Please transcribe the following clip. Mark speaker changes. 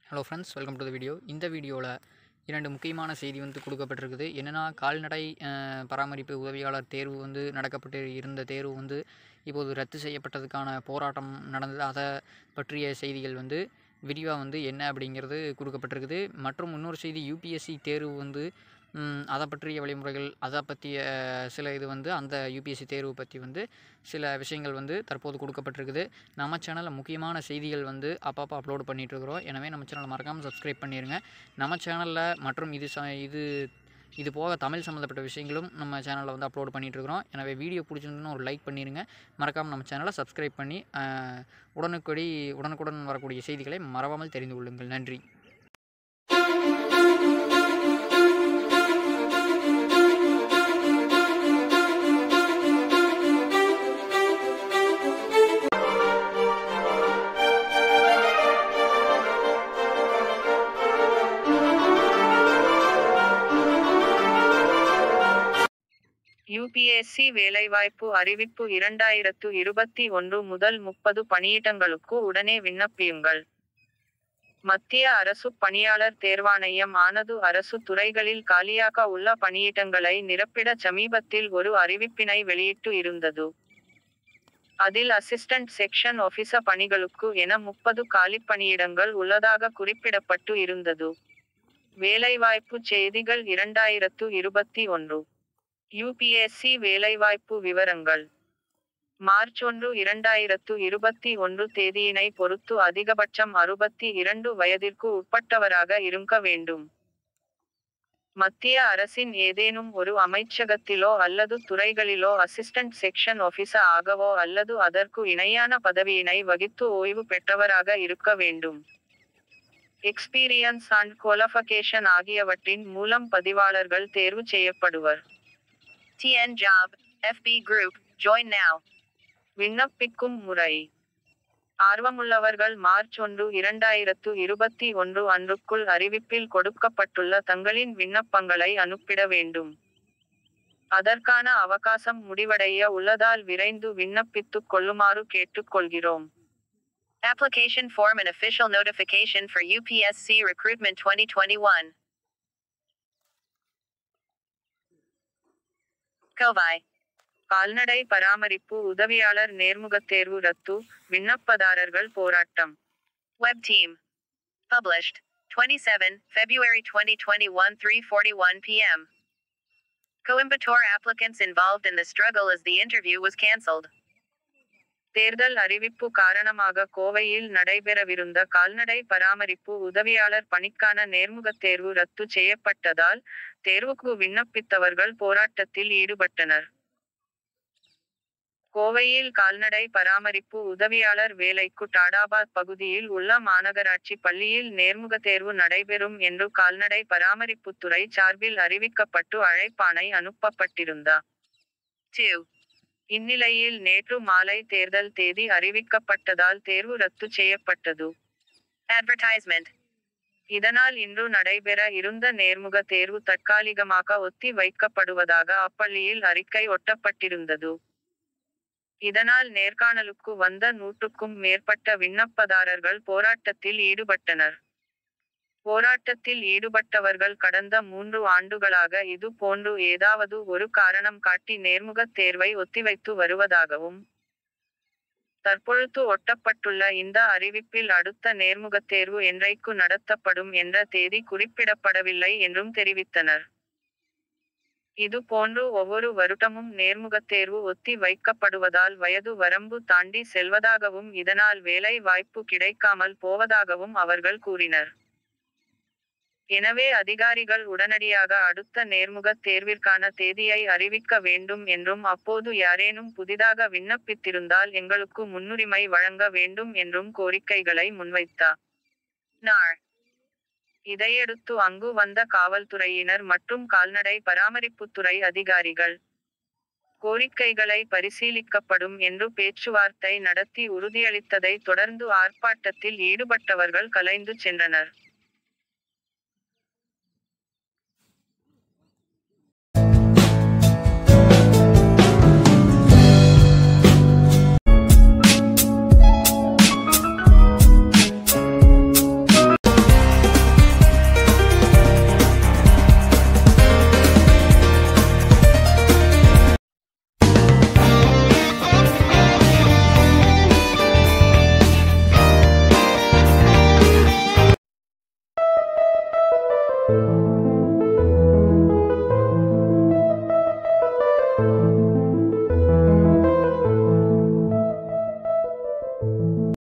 Speaker 1: Hello friends welcome to the video இந்த வீடியோவில் இரண்டு முக்கியமான செய்தி வந்து கொடுக்கப்பட்டிருக்குது என்னென்னா கால்நடை அஹ், பராமரிப்பு உதவியாளர் தேர்வு வந்து நடக்கப்பட்டு இருந்த தேர்வு வந்து இப்போது ரத்து செய்யப்பட்டதுக்கான போராட்டம் நடந்தது அதை பற்றிய செய்திகள் வந்து விரிவாக வந்து என்ன அப்படிங்கிறது கொடுக்கப்பட்டிருக்குது மற்றும் இன்னொரு செய்தி யூபிஎஸ்சி தேர்வு வந்து ம், அதை பற்றிய வழிமுறைகள் அதை பற்றிய சில இது வந்து அந்த யூபிஎஸ்சி தேர்வு பற்றி வந்து சில விஷயங்கள் வந்து தற்போது கொடுக்கப்பட்டிருக்குது நம்ம சேனலில் முக்கியமான செய்திகள் வந்து அப்பப்போ அப்லோட் பண்ணிகிட்ருக்குறோம் எனவே நம்ம சேனலை மறக்காமல் சப்ஸ்கிரைப் பண்ணிடுங்க நம்ம சேனலில் மற்றும் இது ச இது இது போக தமிழ் சம்மந்தப்பட்ட விஷயங்களும் நம்ம சேனலில் வந்து அப்லோட் பண்ணிகிட்ருக்குறோம் எனவே வீடியோ பிடிச்சிருந்துன்னு ஒரு லைக் பண்ணிடுங்க மறக்காமல் நம்ம சேனலை சப்ஸ்கிரைப் பண்ணி அஹ், உடனுக்குடி உடனுக்குடன் வரக்கூடிய செய்திகளை மறவாமல் தெரிந்து கொள்ளுங்கள் நன்றி
Speaker 2: யுபிஎஸ்சி வேலைவாய்ப்பு அறிவிப்பு இரண்டாயிரத்து இருபத்தி ஒன்று முதல் முப்பது பணியிடங்களுக்கு உடனே விண்ணப்பியுங்கள் மத்திய அரசு பணியாளர் தேர்வாணையம் ஆனது அரசு துறைகளில் காலியாக உள்ள பணியிடங்களை நிரப்பிட சமீபத்தில் ஒரு அறிவிப்பினை வெளியிட்டு இருந்தது அதில் அசிஸ்டன்ட் செக்ஷன் ஆபீசர் பணிகளுக்கு என முப்பது காலிப் பணியிடங்கள் உள்ளதாக குறிப்பிடப்பட்டு இருந்தது வேலைவாய்ப்பு செய்திகள் இரண்டாயிரத்து இருபத்தி ஒன்று யுபிஎஸ்சி வேலைவாய்ப்பு விவரங்கள் மார்ச் ஒன்று இரண்டாயிரத்து இருபத்தி ஒன்று தேதியினை பொறுத்து அதிகபட்சம் அறுபத்தி இரண்டு வயதிற்கு உட்பட்டவராக இருக்க வேண்டும் மத்திய அரசின் ஏதேனும் ஒரு அமைச்சகத்திலோ அல்லது துறைகளிலோ அசிஸ்டன்ட் செக்ஷன் ஆபீசர் ஆகவோ அல்லது அதற்கு இணையான பதவியினை வகித்து ஓய்வு பெற்றவராக இருக்க வேண்டும் எக்ஸ்பீரியன்ஸ் அண்ட் குவாலிஃபிகேஷன் ஆகியவற்றின் மூலம் பதிவாளர்கள் தேர்வு செய்யப்படுவர்
Speaker 3: TN Job, FB Group, join now.
Speaker 2: விண்ணப்பிக்கும் முறை ஆர்வமுள்ளவர்கள் மார்ச் ஒன்று இரண்டாயிரத்து இருபத்தி ஒன்று அன்றுக்குள் அறிவிப்பில் கொடுக்கப்பட்டுள்ள தங்களின் விண்ணப்பங்களை அனுப்பிட வேண்டும் அதற்கான அவகாசம் முடிவடைய உள்ளதால் விரைந்து விண்ணப்பித்துக் கொள்ளுமாறு கேட்டுக்கொள்கிறோம்
Speaker 3: Application form and official notification for UPSC Recruitment 2021. Kovai.
Speaker 2: கால்நடை பராமரிப்பு உதவியாளர் நேர்முகத் தேர்வு ரத்து விண்ணப்பதாரர்கள் போராட்டம்
Speaker 3: Web team. Published. 27 February 2021 3:41 p.m. Coimbatore applicants involved in the struggle as the interview was cancelled.
Speaker 2: தேர்தல் அறிவிப்பு காரணமாக கோவையில் நடைபெறவிருந்த கால்நடை பராமரிப்பு உதவியாளர் பணிக்கான நேர்முகத் தேர்வு ரத்து செய்யப்பட்டதால் தேர்வுக்கு விண்ணப்பித்தவர்கள் போராட்டத்தில் ஈடுபட்டனர் கோவையில் கால்நடை பராமரிப்பு உதவியாளர் வேலைக்கு டாடாபாத் பகுதியில் உள்ள மாநகராட்சி பள்ளியில் நேர்முக தேர்வு நடைபெறும் என்று கால்நடை பராமரிப்புத்துறை சார்பில் அறிவிக்கப்பட்டு அழைப்பாணை அனுப்பப்பட்டிருந்தா
Speaker 3: 2.
Speaker 2: இந்நிலையில் நேற்று மாலை தேர்தல் தேதி அறிவிக்கப்பட்டதால் தேர்வு ரத்து செய்யப்பட்டது
Speaker 3: Advertisement.
Speaker 2: இதனால் இன்று நடைபெற இருந்த நேர்முக தேர்வு தற்காலிகமாக ஒத்தி வைக்கப்படுவதாக அப்பள்ளியில் அறிக்கை ஒட்டப்பட்டிருந்தது இதனால் நேர்காணலுக்கு வந்த நூற்றுக்கும் மேற்பட்ட விண்ணப்பதாரர்கள் போராட்டத்தில் ஈடுபட்டனர் போராட்டத்தில் ஈடுபட்டவர்கள் கடந்த மூன்று ஆண்டுகளாக இது போன்று ஏதாவது ஒரு காரணம் காட்டி நேர்முகத் தேர்வை ஒத்திவைத்து வருவதாகவும் தற்பொழுது ஒட்டப்பட்டுள்ள இந்த அறிவிப்பில் அடுத்த நேர்முகத் தேர்வு என்றைக்கு நடத்தப்படும் என்ற தேதி குறிப்பிடப்படவில்லை என்றும் தெரிவித்தனர் இது போன்று ஒவ்வொரு வருடமும் நேர்முகத் தேர்வு ஒத்தி வைக்கப்படுவதால் வயது வரம்பு தாண்டி செல்வதாகவும் இதனால் வேலை வாய்ப்பு கிடைக்காமல் போவதாகவும் அவர்கள் கூறினர் எனவே அதிகாரிகள் உடனடியாக அடுத்த நேர்முகத் தேர்விற்கான தேதியை அறிவிக்க வேண்டும் என்றும் அப்போது யாரேனும் புதிதாக விண்ணப்பித்திருந்தால் எங்களுக்கு முன்னுரிமை வழங்க வேண்டும் என்றும் கோரிக்கைகளை முன்வைத்தார்
Speaker 3: NAR.
Speaker 2: இதையடுத்து அங்கு வந்த காவல்துறையினர் மற்றும் கால்நடை பராமரிப்புத்துறை அதிகாரிகள் கோரிக்கைகளை பரிசீலிக்கப்படும் என்று பேச்சுவார்த்தை நடத்தி உறுதியளித்ததை தொடர்ந்து ஆர்ப்பாட்டத்தில் ஈடுபட்டவர்கள் கலைந்து சென்றனர்